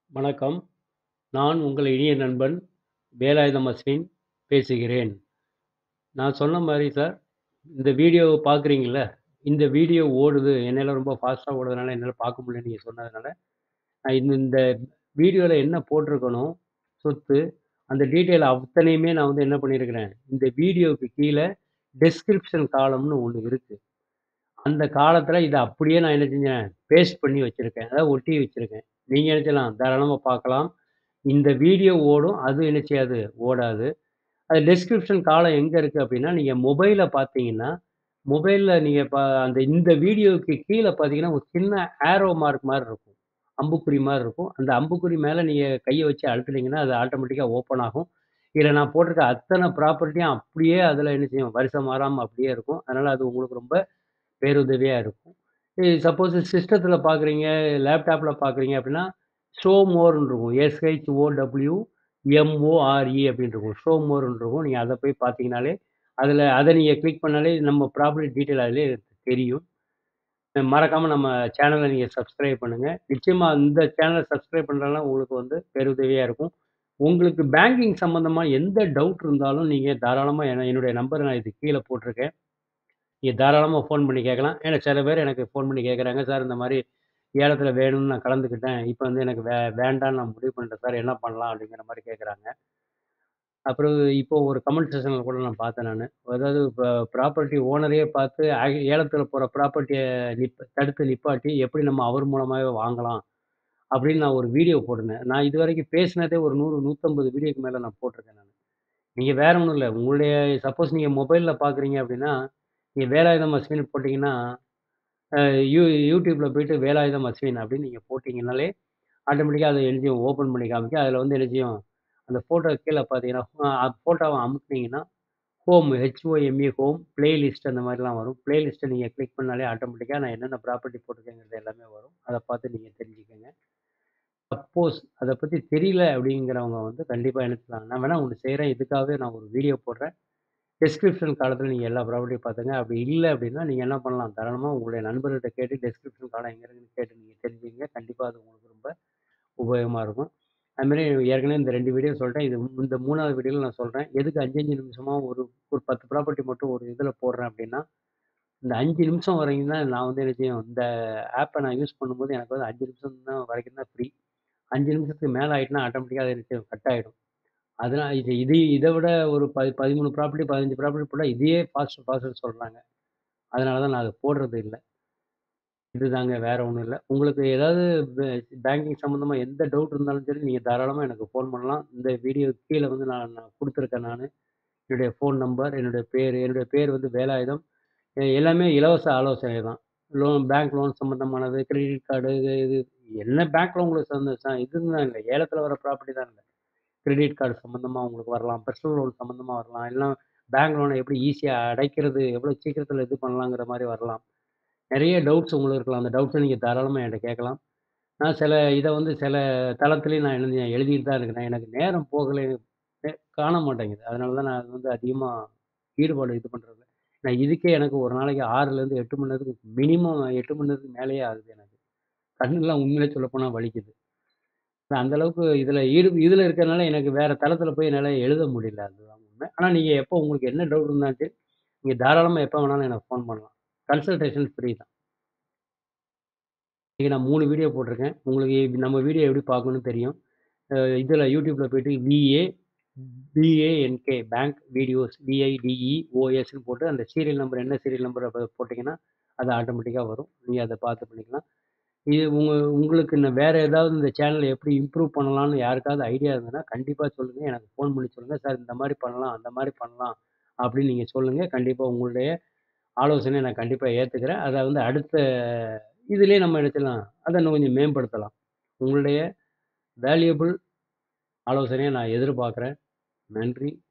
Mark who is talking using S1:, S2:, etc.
S1: வணக்கம். நான் உங்கள் இனிய நண்பன் வேலாயுதம் அஸ்வின் பேசுகிறேன். நான் சொன்ன மாரி சார், இந்த வீடியோவ பார்க்குறீங்கல்ல, இந்த வீடியோ ஓடுது. என்னால ரொம்ப ஃபாஸ்ட்டா ஓடுறதுனால என்னால பார்க்க முடியலன்னு நீங்க சொன்னதுனால, நான் இந்த இந்த வீடியோல என்ன போட்டிருக்கனோ, சொத்து, அந்த டீட்டெயில் அத்தனையுமே நான் வந்து என்ன பண்ணியிருக்கிறேன், இந்த வீடியோவுக்கு கீழ டிஸ்கிரிப்ஷன் காலம்னு ஒண்ணு இருக்கு. அந்த காலத்தில இத அப்படியே நான் என்ன செஞ்சேன், பேஸ்ட் பண்ணி வச்சிருக்கேன். அதாவது ஒட்டி வச்சிருக்கேன். நீங்க என்ன செய்யலாம், தாராளமா பார்க்கலாம். இந்த வீடியோ ஓடும். அது என்ன செய்யாது, ஓடாது. அது டிஸ்கிரிப்ஷன் காலம் எங்க இருக்கு அப்படின்னா, நீங்க மொபைல்ல பார்த்தீங்கன்னா, மொபைல்ல நீங்க ப அந்த இந்த வீடியோவுக்கு கீழ பார்த்தீங்கன்னா, ஒரு சின்ன ஆரோ மார்க் மாரி இருக்கும். அம்புக்குறி மாரி இருக்கும். அந்த அம்புக்குறி மேல நீங்க கைய வச்சு அழுத்துனீங்கன்னா, அது ஆட்டோமேட்டிக்கா ஓப்பன் ஆகும். இதுல நான் போட்டிருக்க அத்தன ப்ராப்பர்ட்டியும் அப்படியே அதுல என்ன செய்யும், வரிசை மாறாம அப்படியே இருக்கும். அதனால அது உங்களுக்கு ரொம்ப பேருதவியா இருக்கும். இ சப்போஸ் சிஸ்டத்தில பார்க்குறீங்க, லேப்டாப்ல பார்க்குறீங்க அப்படின்னா, ஷோ மோர்ன்னு இருக்கும். எஸ்-ஹெச்-ஓ-டபிள்யூ எம்-ஓ-ஆர்-இ அப்படின்னு இருக்கும். ஷோ மோர்ன்னு இருக்கும். நீங்க அத போய் பார்த்தீங்கனாலே, அதுல அத நீங்க கிளிக் பண்ணாலே நம்ம ப்ராப்பர்ட்டி டீட்டெயில் அதிலேயே தெரியும். அ மறக்காம நம்ம சேனல நீங்க சப்ஸ்கிரைப் பண்ணுங்க. நிச்சயமா இந்த சேனல சப்ஸ்கிரைப் பண்றதுனால உங்களுக்கு வந்து பேருதவியா இருக்கும். உங்களுக்கு பேங்கிங் சம்மந்தமா எந்த டவுட் இருந்தாலும் நீங்க தாராளமா என்ன என்னுடைய நம்பர நான் இதுக்கு கீழ போட்டிருக்கேன். நீங்க தாராளமா ஃபோன் பண்ணி கேட்கலாம். ஏன்னா சில பேர் எனக்கு ஃபோன் பண்ணி கேட்குறாங்க, "சார் இந்த மாரி ஏலத்தில வேணும்னு நான் கலந்துக்கிட்டேன். இப்ப வந்து எனக்கு வே வேண்டான்னு நான் முடிவு பண்ணிட்டேன் சார். என்ன பண்ணலாம்?" அப்படிங்கிற மாரி கேட்குறாங்க. அப்புறம் இப்போ ஒரு கமெண்ட் செக்ஷன்ல கூட நான் பார்த்தேன் நானு. அதாவது இப்ப ப்ராப்பர்ட்டி ஓனரையே பார்த்து ஆ ஏலத்தில போற ப்ராப்பர்ட்டிய நிப் தடுத்து நிப்பாட்டி, எப்படி நம்ம அவர் மூலமாவே வாங்கலாம்? அப்படின்னு நான் ஒரு வீடியோ போட்டிருந்தேன். நான் இதுவரைக்கும் பேசினதே ஒரு 100, 150 வீடியோக்கு மேல நான் போட்டிருக்கேன் நானு. நீங்க வேற ஒண்ணும் இல்ல. உங்களுடைய சப்போஸ் நீங்க மொபைல்ல பார்க்குறீங்க அப்படின்னா, நீங்க வேலாயுதம் அஸ்வின் போட்டீங்கன்னா, அ யூ YouTubeல போயிட்டு வேலாயுதம் அஸ்வின் அப்படின்னு நீங்க போட்டீங்கன்னாலே, ஆட்டோமேட்டிக்கா அது என்ன செய்யும், ஓப்பன் பண்ணி காமிக்கும். அதுல வந்து என்ன செய்யும், அந்த ஃபோட்டோ கீழ பார்த்தீங்கன்னா, அ ஃபோட்டோவ அமுக்குனீங்கன்னா, ஹோம் ஹெச்-ஓ-எம்-இ ஹோம், பிளேலிஸ்ட் அந்த மாரிலாம் வரும். பிளேலிஸ்ட்ட நீங்க கிளிக் பண்ணாலே ஆட்டோமேட்டிக்கா நான் என்னென்ன ப்ராப்பர்ட்டி போட்டிருக்கேங்கிறது எல்லாமே வரும். அத பார்த்து நீங்க தெரிஞ்சுக்கங்க. சப்போஸ் அத பத்தி தெரியல அப்படிங்கிறவங்க வந்து கண்டிப்பா என்ன செய்யலாம், நான் வேணா ஒண்ணு செய்றேன். இதுக்காகவே நான் ஒரு வீடியோ போடுறேன். டிஸ்கிரிப்ஷன் காலத்தில நீங்க எல்லா ப்ராப்பர்ட்டியும் பார்த்துங்க. அப்படி இல்ல அப்படின்னா, நீங்க என்ன பண்ணலாம், தாராளமா உங்களுடைய நண்பர்கிட்ட கேட்டு டிஸ்கிரிப்ஷன் காலம் எங்க இருக்குன்னு கேட்டு நீங்க தெரிஞ்சுக்கங்க. கண்டிப்பா அது உங்களுக்கு ரொம்ப உபயோகமா இருக்கும். அது மாரி ஏற்கனவே இந்த 2 வீடியோ சொல்ட்டேன். இது இந்த 3வது வீடியோல நான் சொல்றேன். எதுக்கு 5, 5 நிமிஷமா ஒரு ஒரு 10 ப்ராப்பர்ட்டி மட்டும் ஒரு இதுல போடுறேன் அப்படின்னா, இந்த 5 நிமிஷம் வரைக்கும் தான் நான் வந்து என்ன செய்யும், இந்த ஆப்ப நான் யூஸ் பண்ணும்போது எனக்கு வந்து 5 நிமிஷம் தான் வரைக்கும் தான் ஃப்ரீ. 5 நிமிஷத்துக்கு மேல ஆயிட்டுனா ஆட்டோமேட்டிக்கா அது என்ன செய்யும், கட் ஆயிடும். அதனால இது இது இத விட ஒரு ப 13 ப்ராப்பர்ட்டி, 15 ப்ராப்பர்ட்டி போட்டா இதையே ஃபாஸ்ட் ஃபாஸ்ட்ன்னு சொல்றாங்க. அதனால தான் நான் அத போடுறது இல்ல. இதுதாங்க வேற ஒண்ணும் இல்ல. உங்களுக்கு ஏதாவது பே பேங்கிங் சம்மந்தமா எந்த டவுட் இருந்தாலும் சரி, நீங்க தாராளமா எனக்கு ஃபோன் பண்ணலாம். இந்த வீடியோ கீழ வந்து நான் நான் குடுத்துருக்கேன் நானு. என்னுடைய ஃபோன் நம்பர், என்னுடைய பேரு. என்னுடைய பேர் வந்து வேலாயுதம். எ எல்லாமே இலவச ஆலோசனை தான். லோன் பேங்க் லோன் சம்மந்தமானது, கிரெடிட் கார்டு இது இது என்ன பேங்க்ல உங்களுக்கு சந்த ச இதுன்னு தான் இல்ல. ஏலத்தில வர ப்ராப்பர்ட்டி தான் இல்ல. கிரெடிட் கார்டு சம்மந்தமா உங்களுக்கு வரலாம். பெர்சனல் லோன் சம்மந்தமா வரலாம். இல்லனா பேங்க் லோன எப்படி ஈஸியா அடைக்கிறது, எவ்வளோ சீக்கிரத்தில இது பண்ணலாங்கிற மாரி வரலாம். நெறைய டவுட்ஸ் உங்களுக்கு இருக்கலாம். அந்த டவுட்ஸ நீங்க தாராளமா என்ட்ட கேட்கலாம். நான் சில இத வந்து சில தளத்திலயும் நான் என்ன எழுதிட்டு தான் இருக்கிறேன். எனக்கு நேரம் போகல நே காண மாட்டேங்குது. அதனால தான் நான் வந்து அதிகமா ஈடுபாடு இது பண்றதில்ல. நான் இதுக்கே எனக்கு ஒரு நாளைக்கு 6லேருந்து 8 மணி நேரத்துக்கு மினிமம் 8 மணி நேரத்துக்கு மேலேயே ஆகுது எனக்கு. கண்ணெல்லாம் உண்மையிலே சொல்லப்போனா வலிக்குது. நான் அந்த அளவுக்கு இதுல ஈடு இதுல இருக்கிறனால எனக்கு வேற தளத்தில போய் என்னால எழுத முடியல. அதுதான் உண்மை. ஆனா நீங்க எப்போ உங்களுக்கு என்ன டவுட் இருந்தாலும் சரி, நீங்க தாராளமா எப்ப வேணாலும் எனக்கு ஃபோன் பண்ணலாம். கன்சல்டேஷன் ஃப்ரீ தான். இன்னைக்கு நான் 3 வீடியோ போட்டிருக்கேன். உங்களுக்கு நம்ம வீடியோ எப்படி பார்க்கணும்னு தெரியும். அ இதுல YouTubeல போயிட்டு விஏ பிஏஎன்கே பேங்க் வீடியோஸ் பிஐடிஇஓஎஸ்ன்னு போட்டு அந்த சீரியல் நம்பர் என்ன சீரியல் நம்பர் அப்ப போட்டீங்கன்னா, அது ஆட்டோமேட்டிக்கா வரும். நீங்க அத பார்த்து பண்ணிக்கலாம். இது உங்க உங்களுக்கு இன்னும் வேற ஏதாவது இந்த சேனல எப்படி இம்ப்ரூவ் பண்ணலாம்னு யாருக்காவது ஐடியா இருந்ததுன்னா, கண்டிப்பா சொல்லுங்க. எனக்கு ஃபோன் பண்ணி சொல்லுங்க. சார் இந்த மாரி பண்ணலாம், அந்த மாரி பண்ணலாம் அப்படின்னு நீங்க சொல்லுங்க. கண்டிப்பா உங்களுடைய ஆலோசனைய நான் கண்டிப்பா ஏத்துக்கிறேன். அத வந்து அடுத்த இதிலேயே நம்ம என்ன செய்யலாம், அத இன்னும் கொஞ்சம் மேம்படுத்தலாம். உங்களுடைய வேல்யூபிள் ஆலோசனைய நான் எதிர்பார்க்கிறேன். நன்றி.